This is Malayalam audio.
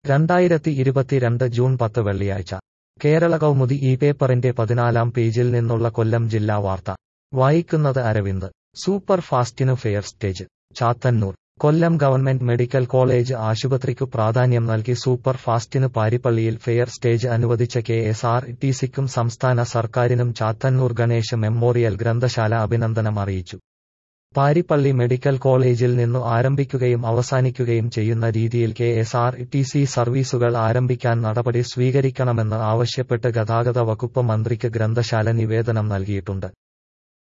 രണ്ടായിരത്തി ഇരുപത്തിരണ്ട് ജൂൺ പത്ത് വെള്ളിയാഴ്ച കേരള കൗമുദി ഈ പേപ്പറിന്റെ പതിനാലാം പേജിൽ നിന്നുള്ള കൊല്ലം ജില്ലാ വാർത്ത വായിക്കുന്നത് അരവിന്ദ് സൂപ്പർ ഫാസ്റ്റിനു fair stage Chathannoor Kollam government medical college ആശുപത്രിക്കു പ്രാധാന്യം നൽകി സൂപ്പർ ഫാസ്റ്റിനു പാരിപ്പള്ളിയിൽ ഫെയർ സ്റ്റേജ് അനുവദിച്ച കെ എസ് ആർ ടി സിക്കും സംസ്ഥാന സർക്കാരിനും ചാത്തന്നൂർ ഗണേശ് മെമ്മോറിയൽ ഗ്രന്ഥശാല അഭിനന്ദനം അറിയിച്ചു പാരിപ്പള്ളി മെഡിക്കൽ കോളേജിൽ നിന്നു ആരംഭിക്കുകയും അവസാനിക്കുകയും ചെയ്യുന്ന രീതിയിൽ K S R T C സർവീസുകൾ ആരംഭിക്കാൻ നടപടി സ്വീകരിക്കണമെന്ന് ആവശ്യപ്പെട്ട് ഗതാഗത വകുപ്പ് മന്ത്രിക്ക് ഗ്രന്ഥശാല നിവേദനം നൽകിയിട്ടുണ്ട്